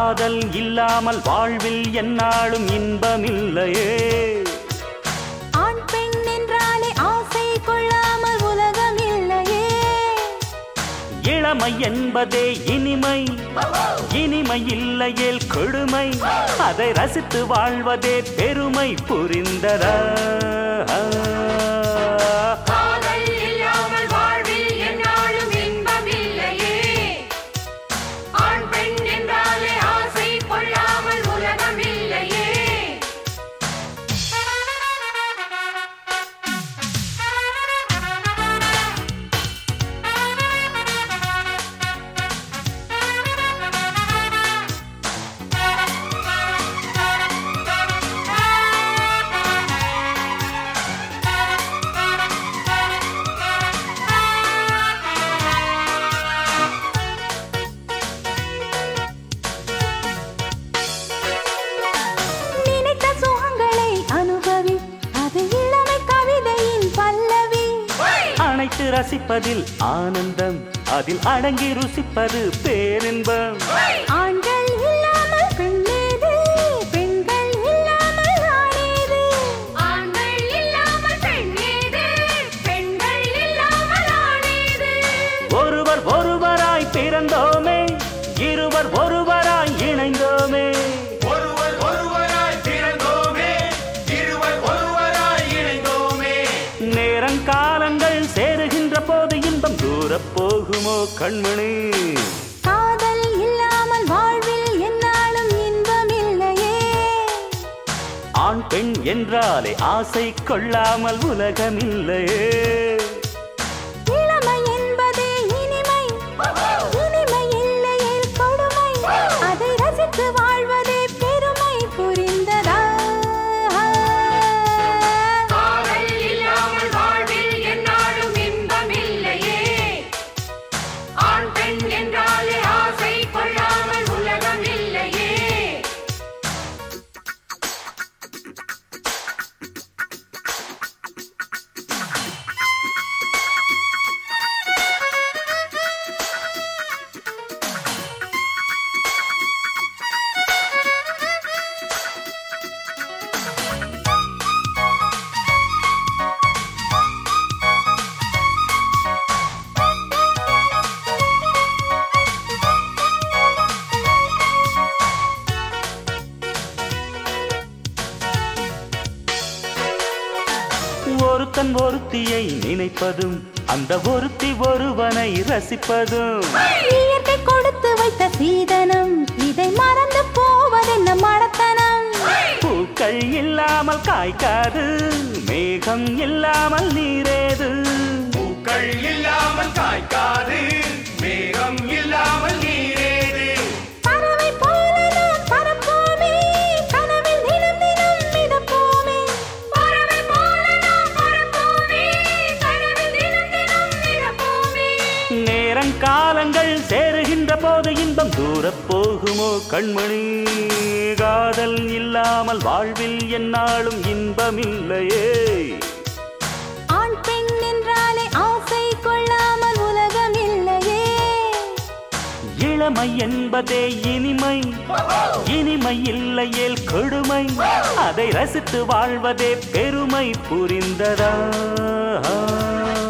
காதல் இல்லாமல் வாழ்வில் என்னாலும் இன்பமில்லையே ஆண் பெண் என்றாலே ஆசை கொள்ளாமல் உலகம் இல்லையே இளமை என்பதே இனிமை இனிமை இல்லையேல் கொடுமை அதை ரசித்து வாழ்வதே பெருமை புரிந்ததா காதல் இல்லாமல் வாழ்வில் என்னாலும் இன்பமில்லையே ஆண் பெண் என்றாலே ஆசை கொள்ளாமல் உலகம் இல்லையே நினைத்த சுகங்களை அனுபவி அது இளமை கவிதையின் பல்லவி அனைத்து ரசிப்பதில் ஆனந்தம் அதில் அடங்கி ருசிப்பது பேரின்பம் ஆண்கள் இல்லாமல் பெண்ணேது பெண்கள் இல்லாமல் ஆணேது ஆண்கள் இல்லாமல் பெண் ஏது பெண்கள் இல்லாமல் ஆணேது ஒருவர் ஒருவராய் பிறந்தோமே இருவர் ஒருவராய் இணைந்தோமே ஒருவர் ஒருவராய் பிறந்தோமே இருவர் ஒருவராய் இணைந்தோமே நேரங்காலங்கள் சேருகின்ற போது இன்பம் தூரப் போகுமோ கண்மணி காதல் இல்லாமல் வாழ்வில் என்னாலும் இன்பமில்லையே ஆண் பெண் என்றாலே ஆசை கொள்ளாமல் உலகமில்லையே இளமை என்பதே இனிமை இனிமை இல்லையே கொடுமை அதை ரசித்து வாழ்வதே பெருமை புரிந்ததா காதல் இல்லாமல் வாழ்வில் என்னாலும் இன்பமில்லையே ஆண் பெண் என்றாலே ஆசை கொள்ளாமல் உலகம் இல்லையே ஒருத்தன் ஒருத்தியை நினைப்பதும் அந்த ஒருத்தி ஒருவனை ரசிப்பதும் இயற்கை கொடுத்து வைத்த சீதனம் இதை மறந்து போவதென்ன மடத்தனம் பூக்கள் இல்லாமல் காய்க்காது மேகம் இல்லாமல் நீரேது பூக்கள் இல்லாமல் காய்க்காது மேகம் இல்லாமல் நீரேது பறவை போல நாம் பறப்போமே கனவில் தினம் தினம் மிதப்போமே பறவை போல நாம் பறப்போமே கனவில் தினம் தினம் மிதப்போமே நேரங்காலங்கள் சேருகின்ற போது இன்பம் தூரப் போகுமோ கண்மணி காதல் இல்லாமல் வாழ்வில் என்னாலும் இன்பமில்லையே ஆண் பெண் என்றாலே ஆசை கொள்ளாமல் உலகம் இல்லையே இளமை என்பதே இனிமை இனிமை இல்லையேல் கொடுமை அதை ரசித்து வாழ்வதே பெருமை புரிந்ததா